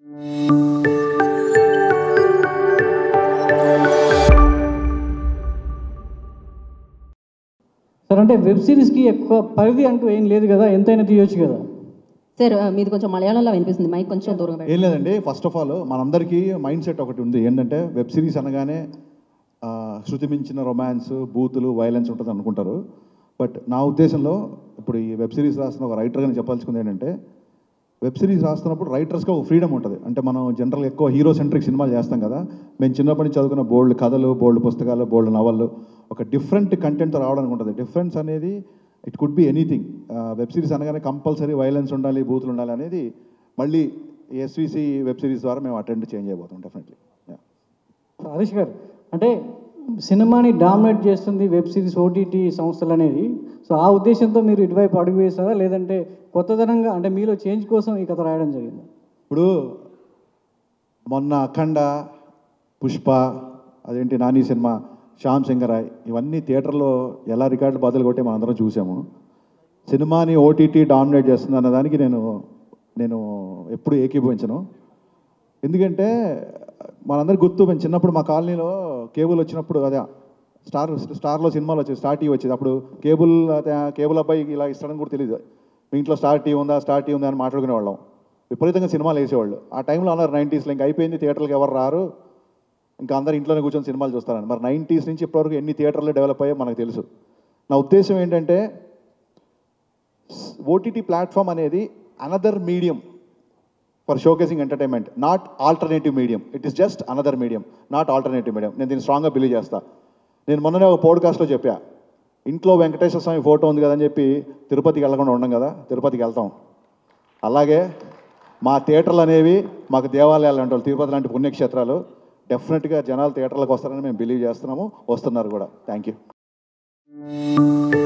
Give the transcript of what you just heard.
Sir అంటే web సిరీస్కి ఎక్కువ పరిధి అంటూ ఏం లేదు కదా ఎంతైనా తీయొచ్చు కదా సార్ ఆ, మీది కొంచెం మలయాళంలో వినిపిస్తుంది మైక్ కొంచెం దూరంగా పెట్టండి. ఏం లేదండి ఫస్ట్ ఆఫ్ ఆల్ మనందరికీ మైండ్ సెట్ ఒకటి ఉంది ఏంటంటే వెబ్ సిరీస్ అనగానే ఆ, శృతి మించిన రొమాన్స్ బూతులు వైలెన్స్ ఉంటుంది అనుకుంటారు బట్ నా ఉద్దేశంలో ఇప్పుడు ఈ వెబ్ సిరీస్ రాస్తున్న ఒక రైటర్గా నేను చెప్పాల్సింది ఏంటంటే వెబ్ సిరీస్ రాస్తున్నప్పుడు రైటర్స్కి ఒక ఫ్రీడమ్ ఉంటుంది అంటే మనం జనరల్గా ఎక్కువ హీరో సెంట్రిక్ సినిమాలు చేస్తాం కదా మేము చిన్నప్పటి నుంచి చదువుకున్న బోల్డ్ కథలు బోల్డ్ పుస్తకాలు బోల్డ్ నవళ్ళు ఒక డిఫరెంట్ కంటెంట్తో రావడానికి ఉంటుంది డిఫరెన్స్ అనేది it could be anything web series అనగానే కంపల్సరీ వైలెన్స్ ఉండాలి బూతులు ఉండాలి అనేది మళ్ళీ ఎస్విసి వెబ్ సిరీస్ ద్వారా మేము అటెండ్ చేంజ్ అయిపోతాం డెఫినెట్లీ హరీష్ గారు అంటే సినిమాని డామినేట్ చేస్తుంది వెబ్ సిరీస్ ఓటీటీ సంస్థలు అనేది సో ఆ ఉద్దేశంతో మీరు ఇటువైపు అడుగు వేస్తారా లేదంటే కొత్తదనంగా అంటే మీలో చేంజ్ కోసం ఈ కథ రాయడం జరిగింది ఇప్పుడు మొన్న అఖండ పుష్ప అదేంటి నాని సినిమా శ్యామ్ సింగరాయ్ ఇవన్నీ థియేటర్లో ఎలా రికార్డులు బదులు కొట్టే మనందరం చూసాము సినిమాని ఓటీటీ డామినేట్ చేస్తుంది అన్న దానికి నేను నేను ఎప్పుడు ఏకీభవించను ఎందుకంటే మనందరికి గుర్తు మేము చిన్నప్పుడు మా కాలనీలో కేబుల్ వచ్చినప్పుడు అదే స్టార్ స్టార్లో సినిమాలు వచ్చేది స్టార్ టీవీ వచ్చేది అప్పుడు కేబుల్ అదే కేబుల్ అబ్బాయి ఇలా ఇస్తాడని కూడా తెలియదు మీ ఇంట్లో స్టార్ టీవీ ఉందా స్టార్ టీవీ ఉందా అని మాట్లాడుకునే వాళ్ళం విపరీతంగా సినిమాలు వేసేవాళ్ళు ఆ టైంలో అన్నారు నైంటీస్లో ఇంకా అయిపోయింది థియేటర్లకు ఎవరు రారు ఇంకా అందరు ఇంట్లోనే కూర్చొని సినిమాలు చూస్తారని మరి నైంటీస్ నుంచి ఇప్పటివరకు ఎన్ని థియేటర్లు డెవలప్ అయ్యాయో మనకు తెలుసు నా ఉద్దేశం ఏంటంటే ఓటీటీ ప్లాట్ఫామ్ అనేది another medium for showcasing entertainment not alternative medium it is just another medium not alternative medium నేను దీన్ని స్ట్రాంగ్గా బిలీవ్ చేస్తా నేను మొన్ననే ఒక పోడ్కాస్ట్లో చెప్పా ఇంట్లో వెంకటేశ్వర స్వామి ఫోటో ఉంది కదని చెప్పి తిరుపతికి వెళ్ళకుండా ఉండం కదా తిరుపతికి వెళ్తాం అలాగే మా థియేటర్లు అనేవి మాకు దేవాలయాలు అంటే తిరుపతి లాంటి పుణ్యక్షేత్రాలు డెఫినెట్గా జనాలు థియేటర్లకు వస్తారని మేము బిలీవ్ చేస్తున్నాము వస్తున్నారు కూడా థ్యాంక్ యూ